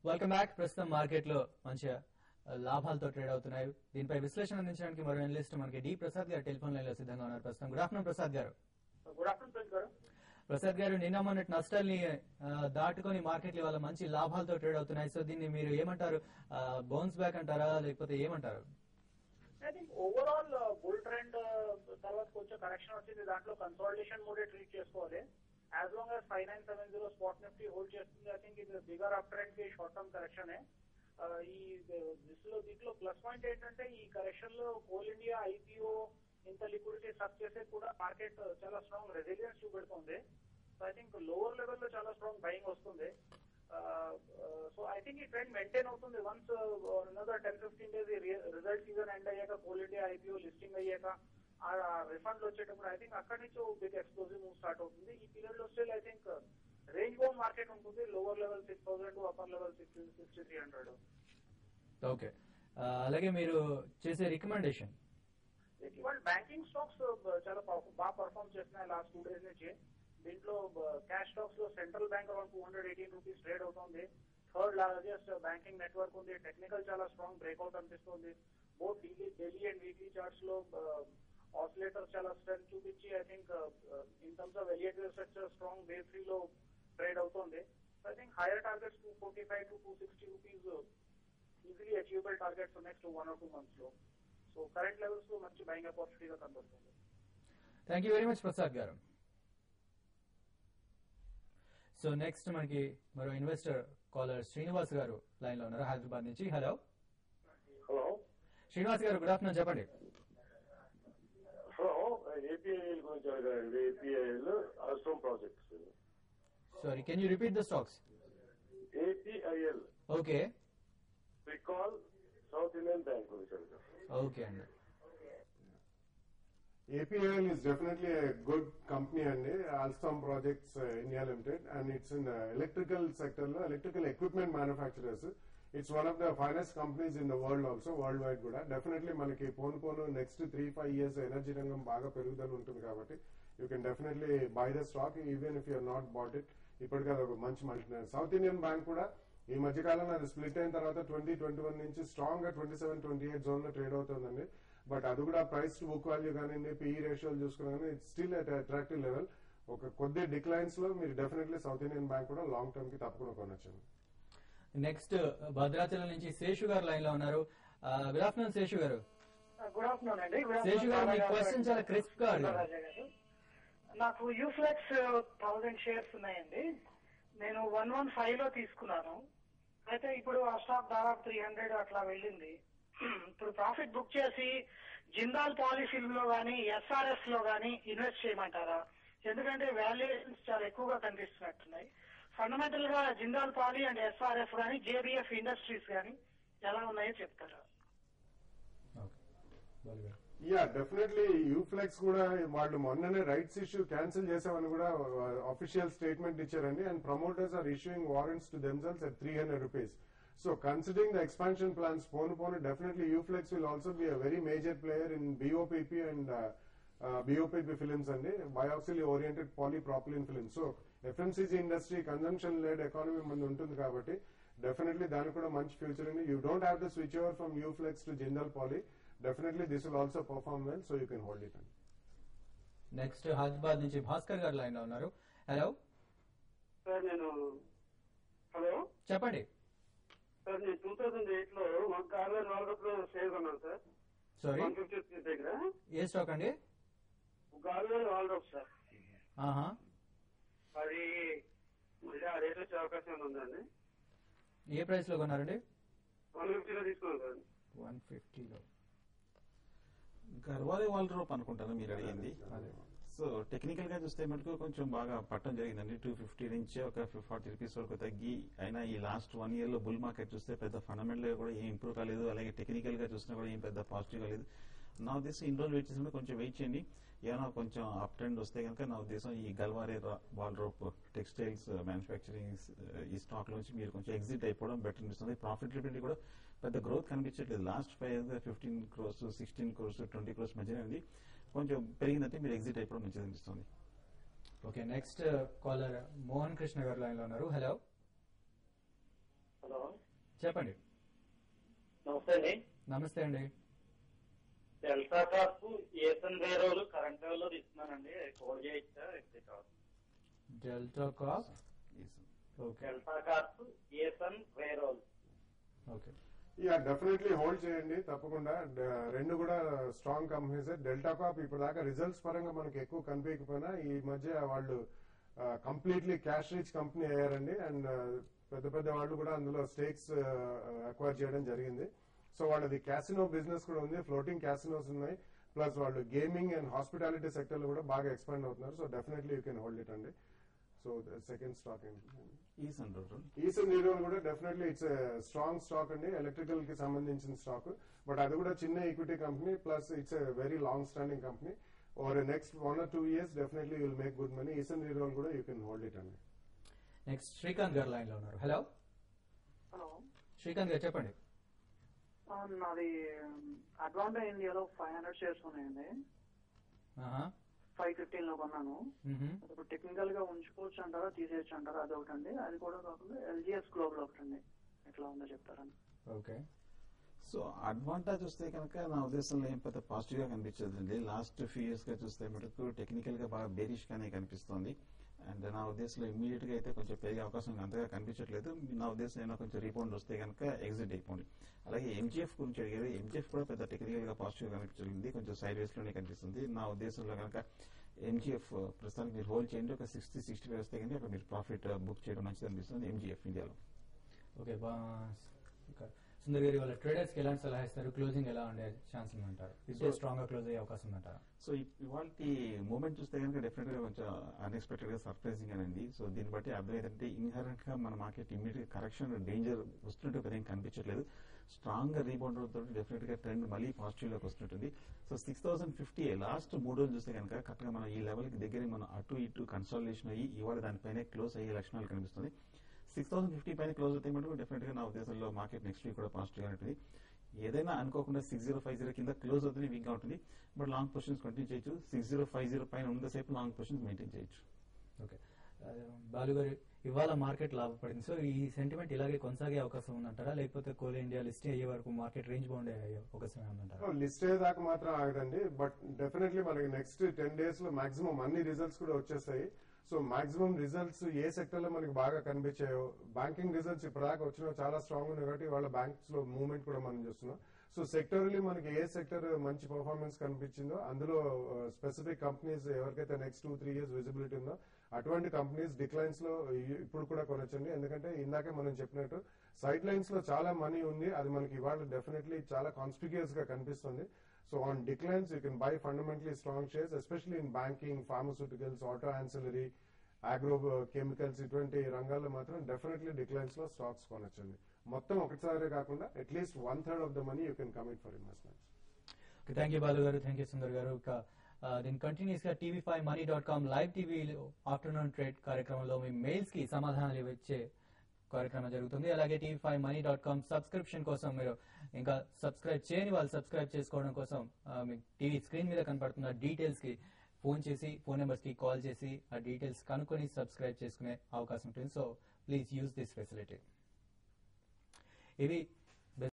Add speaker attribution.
Speaker 1: Welcome back ప్రస్తుతం market లో మంచిగా ఆ, లాభాలతో ట్రేడ్ అవుతున్నాయి దీనిపై విశ్లేషణ అందించడానికి మరో అనలిస్ట్ మనకి డి ప్రసాద్ గారు టెలిఫోన్ లైన్ లో సిద్ధంగా ఉన్నారు ప్రస్తుతం గుడ్ ఆఫ్టర్నూన్ ప్రసాద్ గారు
Speaker 2: గుడ్ ఆఫ్టర్నూన్ ప్రిన్స్ గారు
Speaker 1: ప్రసాద్ గారు నిన్న మొన్నటి నష్టాల్ని ఆ, దాటుకొని మార్కెట్లు ఇవాళ మంచి లాభాలతో ట్రేడ్ అవుతున్నాయి సో దీన్ని మీరు ఏమంటారు బౌన్స్ బ్యాక్ అంటారా లేకపోతే ఏమంటారు
Speaker 2: I think overall bull trend తర్వాత కొంచెం కరెక్షన్ వచ్చింది దాంట్లో కన్సాలిడేషన్ మోడే ట్రీట్ చేసుకోవాలి as long as five nine seven zero spot Nifty hold చేస్తుంది ఐ థింక్ ఇది బిగర్ అప్ ట్రెండ్ కి షార్ట్ టర్మ్ కరెక్షన్ ఈ దిశలో దీంట్లో ప్లస్ పాయింట్ ఏంటంటే ఈ కరెక్షన్ లో కోల్ ఇండియా ఐపీఓ ఇంత లిక్విడిటీ సక్ చేసే కూడా మార్కెట్ చాలా స్ట్రాంగ్ రెసిలియన్స్ చూపెడుతుంది so I think lower level లో చాలా స్ట్రాంగ్ బయింగ్ వస్తుంది సో ఐ థింక్ ఈ ట్రెండ్ మెయింటైన్ అవుతుంది once another ten fifteen days result season end అయ్యాక కోల్ ఇండియా ఐపీఓ లిస్టింగ్ అయ్యాక ఆ రిఫండ్ వచ్చేటప్పుడు ఐ థింక్ అక్కడి నుంచి బిగ్ ఎక్స్ప్లోజివ్ మూవ్ స్టార్ట్ అవుతుంది ఈ పీరియడ్ లో still I think range bound market ఉంటుంది lower level six thousand upper level six sixty three hundred
Speaker 1: okay అలాగే మీరు చేసే రికమెండేషన్
Speaker 2: ఇవాళ బ్యాంకింగ్ స్టాక్స్ చాలా పర్ఫ- బాగా పర్ఫామ్ చేస్తున్నాయి లాస్ట్ టూ డేస్ నుంచి దీంట్లో క్యాష్ స్టాక్స్ లో central bank around two hundred eighteen rupees trade అవుతుంది థర్డ్ లార్జెస్ట్ బ్యాంకింగ్ నెట్వర్క్ ఉంది టెక్నికల్ చాలా స్ట్రాంగ్ బ్రేక్అవుట్ అనిపిస్తుంది both daily daily and weekly charts లో ఆసిలేటర్స్ చాలా స్ట్రెంత్ చూపించి I think in terms of Elliott wave structure strong wave three లో trade అవుతుంది I think higher targets two forty five to two sixty rupees easily achievable targets next one or two months లో so current levels లో మంచి buying ఆపర్చునిటీగా కనబడుతుంది
Speaker 1: thank you very much Prasad garu so next మనకి మరో investor caller Srinivas గారు line లో ఉన్నారు హైదరాబాద్ నుంచి hello
Speaker 3: hello
Speaker 1: Srinivas garu good afternoon చెప్పండి
Speaker 3: హలో ఏపీఐఎల్ గురించి అడగాలండి APIL Ashram projects
Speaker 1: sorry can you repeat the stocks
Speaker 3: APIL
Speaker 1: okay
Speaker 3: recall South Indian Bank గురించి అడగాలి
Speaker 1: ఓకే అండి
Speaker 4: APL is definitely a good company and Alstom Projects uh, India Limited and it's in the electrical sector, lo, electrical equipment manufacturers. It's one of the finest companies in the world also, worldwide కూడా definitely మనకి పోను పోను next three five years energy రంగం బాగా పెరుగుదల ఉంటుంది కాబట్టి you can definitely buy the stock even if you're not bought it ఇప్పటికీ అది ఒక మంచి మల్టీ సౌత్ ఇండియన్ బ్యాంక్ కూడా ఈ మధ్య కాలంలో అది స్ప్లిట్ అయిన తర్వాత ట్వంటీ ట్వంటీ వన్ నుంచి స్ట్రాంగ్ గా twenty seven twenty eight zone లో ట్రేడ్ అవుతుందండి బట్ అది కూడా ప్రైస్ టు బుక్ వాల్యూ కానీ పిఈ రేషియోలు చూసుకున్నా కానీ it's still at attractive level ఒక కొద్ది డిక్లైన్స్ లో మీరు డెఫినెట్లీ సౌత్ ఇండియన్ బ్యాంక్ కూడా లాంగ్ టర్మ్ కి తప్పకుండా కొనొచ్చు
Speaker 1: నెక్స్ట్ భద్రాచలం నుంచి శేషు గారు లైన్ లో ఉన్నారు good afternoon Seshu garu
Speaker 5: good afternoon అండి గుడ్
Speaker 1: శేషు గారు, మీ
Speaker 5: ఆఫ్టర్నూన్
Speaker 1: question చాలా crisp గా అడిగారు.
Speaker 5: రాజా గారు. నాకు యూఫ్లెక్స్ థౌసండ్ షేర్స్ ఉన్నాయండి నేను వన్ వన్ ఫైవ్ లో తీసుకున్నాను అయితే ఇప్పుడు ఆ స్టాక్ దాదాపు త్రీ హండ్రెడ్ అట్లా వెళ్ళింది ఇప్పుడు ప్రాఫిట్ బుక్ చేసి జిందాల్ పాలిఫిల్మ్ లో గానీ ఎస్ఆర్ఎస్ లో గానీ ఇన్వెస్ట్ చేయమంటారా ఎందుకంటే వాల్యుయేషన్స్ చాలా ఎక్కువగా కనిపిస్తున్నట్టున్నాయి ఫండమెంటల్ గా జిందాల్ పాలి అండ్ ఎస్ఆర్ఎఫ్ గానీ జేబిఎఫ్ ఇండస్ట్రీస్ గానీ ఎలా ఉన్నాయో చెప్తారా
Speaker 4: యా డెఫినెట్లీ యూఫ్లెక్స్ కూడా వాళ్ళు మొన్ననే రైట్స్ ఇష్యూ క్యాన్సిల్ చేసామని కూడా అఫీషియల్ స్టేట్మెంట్ ఇచ్చారండి and promoters are issuing warrants to themselves at three hundred rupees so considering the expansion plans పోను పోను definitely Uflex will also be a very major player in BOPP and BOPP films అండి biaxially oriented polypropylene films so FMCG industry consumption led economy మంది ఉంటుంది కాబట్టి definitely దానికి కూడా మంచి future ఉంది you don't have to switch over from Uflex to Jindal poly definitely this will also perform well so you can hold it అండి
Speaker 1: next Hyderabad నుంచి Bhaskar garu line లో ఉన్నారు హలో
Speaker 6: సార్ నేను హలో
Speaker 1: చెప్పండి
Speaker 6: సార్ నేను టూ థౌసండ్ ఎయిట్ లో మాకు కార్వేర్ వాల్రప్ లో షేర్ కొన్నాను sir
Speaker 1: sorry
Speaker 6: one fifty rupees దగ్గర
Speaker 1: ఏ స్టాక్ అండి
Speaker 6: కార్వేర్ వాల్రప్ సార్
Speaker 1: ఆహా
Speaker 6: అది మళ్ళీ ఆ రేట్ వచ్చే అవకాశం ఏమైనా ఉందండి
Speaker 1: ఏ ప్రైస్ లో కొన్నారండి
Speaker 6: వన్ ఫిఫ్టీలో తీసుకున్నాను సార్
Speaker 1: వన్ ఫిఫ్టీలో
Speaker 7: గర్వాలే వాళ్ళ రూప్ అనుకుంటాను మీరు అడిగింది సో టెక్నికల్ గా చూస్తే మటుకు కొంచెం బాగా పట్టడం జరిగిందండి టూ ఫిఫ్టీ నుంచి ఒక ఫార్టీ రూపీస్ వరకు తగ్గి అయినా ఈ లాస్ట్ వన్ ఇయర్ లో బుల్ మార్కెట్ చూస్తే పెద్ద ఫండమెంటల్ గా కూడా ఏం ఇంప్రూవ్ కాలేదు అలాగే టెక్నికల్ గా చూసినా కూడా ఏం పెద్ద పాజిటివ్ కాలేదు నా ఉద్దేశం ఇన్ని రోజులు వెయిట్ చేసినప్పుడు కొంచెం వెయిట్ చేయండి ఏమైనా కొంచెం అప్ ట్రెండ్ వస్తే కనుక నా ఉద్దేశం ఈ Garware wall rope textiles manufacturing ఈ స్టాక్ నుంచి మీరు కొంచెం ఎగ్జిట్ అయిపోవడం బెటర్ అనిపిస్తుంది ప్రాఫిటబిలిటీ కూడా పెద్ద గ్రోత్ కనిపించట్లేదు last five fifteen crores sixteen crores twenty crores మధ్యనే ఉంది కొంచెం పెరిగిందంటే మీరు ఎగ్జిట్ అయిపోవడం మంచిది అనిపిస్తుంది
Speaker 1: okay next caller Mohan Krishna garu line లో ఉన్నారు హలో
Speaker 3: హలో
Speaker 1: చెప్పండి
Speaker 6: నమస్తే అండి
Speaker 1: నమస్తే అండి
Speaker 6: డెల్టా కాప్ ఏసన్ వేరోలు కరెంట్ లో తీసుకున్నానండి కోడ్ చేయొచ్చా ఎక్సే Corp
Speaker 1: Delta Corp okay
Speaker 6: Delta Corp ఏసన్ వేరోల్
Speaker 1: ఓకే
Speaker 4: యా డెఫినెట్లీ హోల్డ్ చేయండి తప్పకుండా డ- రెండు కూడా స్ట్రాంగ్ కంపెనీస్ డెల్టా కాప్ ఇప్పుడు దాకా రిజల్ట్స్ పరంగా మనకి ఎక్కువ కనిపించకపోయినా ఈ మధ్య వాళ్ళు కంప్లీట్లీ క్యాష్ రిచ్ కంపెనీ అయ్యారండి అండ్ పెద్ద పెద్ద వాళ్ళు కూడా అందులో స్టేక్స్ అక్వైర్ చేయడం జరిగింది సో వాళ్ళది క్యాసినో బిజినెస్ కూడా ఉంది ఫ్లోటింగ్ క్యాసినోస్ ఉన్నాయి ప్లస్ వాళ్ళు గేమింగ్ అండ్ హాస్పిటాలిటీ సెక్టర్ లో కూడా బాగా ఎక్స్పాండ్ అవుతున్నారు so definitely you can hold it అండి సో సెకండ్ స్టాక్ ఏంటి
Speaker 7: ఈ సండ్రోల్
Speaker 4: ఈసన్ హీరోన్ కూడా డెఫినెట్లీ ఇట్స్ స్ట్రాంగ్ స్టాక్ అండి ఎలక్ట్రికల్ కి సంబంధించిన స్టాక్ బట్ అది కూడా చిన్న equity company plus it's very long standing company over next one or two years definitely you'll make good money ఈసన్ హీరోన్ కూడా యూ కెన్ హోల్డ్ ఇట్ అండి
Speaker 1: నెక్స్ట్ శ్రీకాంత్ గారు లైన్ లో ఉన్నారు హలో
Speaker 5: హలో
Speaker 1: శ్రీకాంత్ గారు చెప్పండి
Speaker 5: ఆ, నాది అడ్వాంటేజ్ ఇండియాలో ఫైవ్ హండ్రెడ్ షేర్స్ ఉన్నాయండి
Speaker 1: ఆహా.
Speaker 5: ఫైవ్ ఫిఫ్టీన్ లో కొన్నాను
Speaker 1: మ్హూ.
Speaker 5: అది ఇప్పుడు టెక్నికల్ గా ఉంచుకోవచ్చు అంటారా తీసేయచ్చు అంటారా అది ఒకటి అండి అది కూడా కాకుండా ఎల్జిఎస్ గ్లోబల్ ఒకటి అండి ఎట్లా ఉందో చెప్తారని
Speaker 1: ఓకే
Speaker 7: సో అడ్వాంటేజ్ చూస్తే కనుక నా ఉద్దేశంలో ఏం పెద్ద పాజిటివ్ గా కనిపించదండి లాస్ట్ ఫ్యూ ఇయర్స్ గా చూస్తే మటుకు టెక్నికల్ గా బాగా బేరిష్ గానే కనిపిస్తోంది అండ్ నా ఉద్దేశంలో ఇమీడియట్ గా అయితే కొంచెం పెరిగే అవకాశం అంతగా కనిపించట్లేదు నా ఉద్దేశం ఏమైనా కొంచెం రీబౌండ్ వస్తే కనుక ఎగ్జిట్ అయిపోండి అలాగే ఎంజిఎఫ్ గురించి అడిగారు ఎంజిఎఫ్ కూడా పెద్ద టెక్నికల్ గా పాజిటివ్ గా కనిపించలేదు కొంచెం సైడ్ వేస్ లోనే కనిపిస్తుంది నా ఉద్దేశంలో కనుక ఎంజిఎఫ్ ప్రస్తుతానికి మీరు హోల్డ్ చేయండి ఒక సిక్స్టీ సిక్స్టీ ఫైవ్ వస్తే కనుక అక్కడ మీరు ప్రాఫిట్ బుక్ చేయడం మంచిది అనిపిస్తుంది ఎంజిఎఫ్ ఇండియాలో
Speaker 1: ఓకే బా ఇంకా సుందర్ గారి వాళ్ళ ట్రేడర్స్ కి ఎలాంటి సలహా ఇస్తారు క్లోజింగ్ ఎలా ఉండే ఛాన్స్ ఉందంటారు ఇదే స్ట్రాంగ్ గా క్లోజ్ అయ్యే అవకాశం ఉందంటారా
Speaker 7: సో ఇవాళ మూమెంట్ చూస్తే కనుక డెఫినెట్ గా కొంచెం అన్ఎక్స్పెక్టెడ్ గా సర్ప్రైజింగ్ అండి సో దీన్ని బట్టి అర్థం ఏంటంటే ఇన్హరెంట్ గా మన మార్కెట్ ఇమీడియట్ కరెక్షన్ డేంజర్ వస్తున్నట్టు పెద్ద ఏం కనిపించట్లేదు స్ట్రాంగ్ గా రీబౌండ్ అవుతుంది డెఫినెట్ గా ట్రెండ్ మళ్ళీ పాజిటివ్ లోకి వస్తున్నట్టుంది so six thousand fifty last మూడు రోజులు చూస్తే కనుక కరెక్ట్ గా మనం ఈ లెవెల్ కి దగ్గర మనం అటు ఇటు కన్సల్టేషన్ అయ్యి ఇవాళ దానిపైనే క్లోజ్ అయ్యే లక్షణాలు కనిపిస్తుంది సిక్స్ థౌసండ్ ఫిఫ్టీ పైన క్లోజ్ అయితే మటుకు డెఫినెట్ గా నా ఉద్దేశంలో మార్కెట్ నెక్స్ట్ వీక్ కూడా పాజిటివ్ గా ఉంటుంది ఏదైనా అనుకోకుండా సిక్స్ జీరో ఫైవ్ జీరో కింద క్లోజ్ అవుతుంది వీక్ గా ఉంటుంది బట్ లాంగ్ పొజిషన్స్ కంటిన్యూ చేయొచ్చు సిక్స్ జీరో ఫైవ్ జీరో పైన ఉన్నసేపు లాంగ్ పొజిషన్స్ మెయింటైన్ చేయొచ్చు
Speaker 1: ఓకే ఆ, బాలు గారు ఇవాళ మార్కెట్ లాభపడింది సో ఈ సెంటిమెంట్ ఇలాగే కొనసాగే అవకాశం ఉందంటారా లేకపోతే కోల్ ఇండియా లిస్ట్ అయ్యే వరకు మార్కెట్ రేంజ్ బౌండ్ అయ్యే అవకాశం ఉందంటారా
Speaker 4: లిస్ట్ అయ్యేదాకా మాత్రం ఆగదండి బట్ డెఫినెట్లీ మనకి నెక్స్ట్ టెన్ డేస్ లో మాక్సిమం అన్ని రిజల్ట్స్ కూడా వచ్చేస్తాయి సో మాక్సిమం రిజల్ట్స్ ఏ సెక్టర్ లో మనకి బాగా కనిపించాయో బ్యాంకింగ్ రిజల్ట్స్ ఇప్పటిదాకా వచ్చినా చాలా స్ట్రాంగ్ ఉన్నాయి కాబట్టి వాళ్ళ బ్యాంక్స్ లో మూవ్మెంట్ కూడా మనం చూస్తున్నాం సో సెక్టర్లీ మనకి ఏ సెక్టర్ మంచి పర్ఫార్మెన్స్ కనిపించిందో అందులో స్పెసిఫిక్ కంపెనీస్ ఎవరికైతే next two three years visibility ఉందో అటువంటి కంపెనీస్ డిక్లైన్స్ లో ఇ- ఇప్పుడు కూడా కొనొచ్చండి ఎందుకంటే ఇందాకే మనం చెప్పినట్టు సైడ్ లైన్స్ లో చాలా మనీ ఉంది అది మనకి ఇవాళ డెఫినెట్లీ చాలా కాన్స్పిక్యూస్ గా కనిపిస్తుంది so on declines you can buy fundamentally strong shares especially in banking pharmaceuticals auto ancillary agro chemicals ఇటువంటి రంగాల్లో మాత్రం డెఫినెట్లీ డిక్లైన్స్ లో స్టాక్స్ కొనొచ్చండి మొత్తం ఒకసారి కాకుండా at least one third of the money you can commit for investments
Speaker 1: okay thank you Balu garu thank you Sundar గారు ఇక ఆ, దీని కంటిన్యూస్ గా TV five money dot com live TV afternoon trade కార్యక్రమంలో మీ మెయిల్స్ కి సమాధానాలు ఇచ్చే కార్యక్రమం జరుగుతుంది అలాగే TV five money dot com subscription కోసం మీరు ఇంకా సబ్స్క్రైబ్ చేయని వాళ్ళు సబ్స్క్రైబ్ చేసుకోవడం కోసం ఆ, మీ టీవీ స్క్రీన్ మీద కనపడుతున్న డీటెయిల్స్ కి ఫోన్ చేసి ఫోన్ నెంబర్స్ కి కాల్ చేసి ఆ డీటెయిల్స్ కనుక్కొని సబ్స్క్రైబ్ చేసుకునే అవకాశం ఉంటుంది so please use this facility ఇవి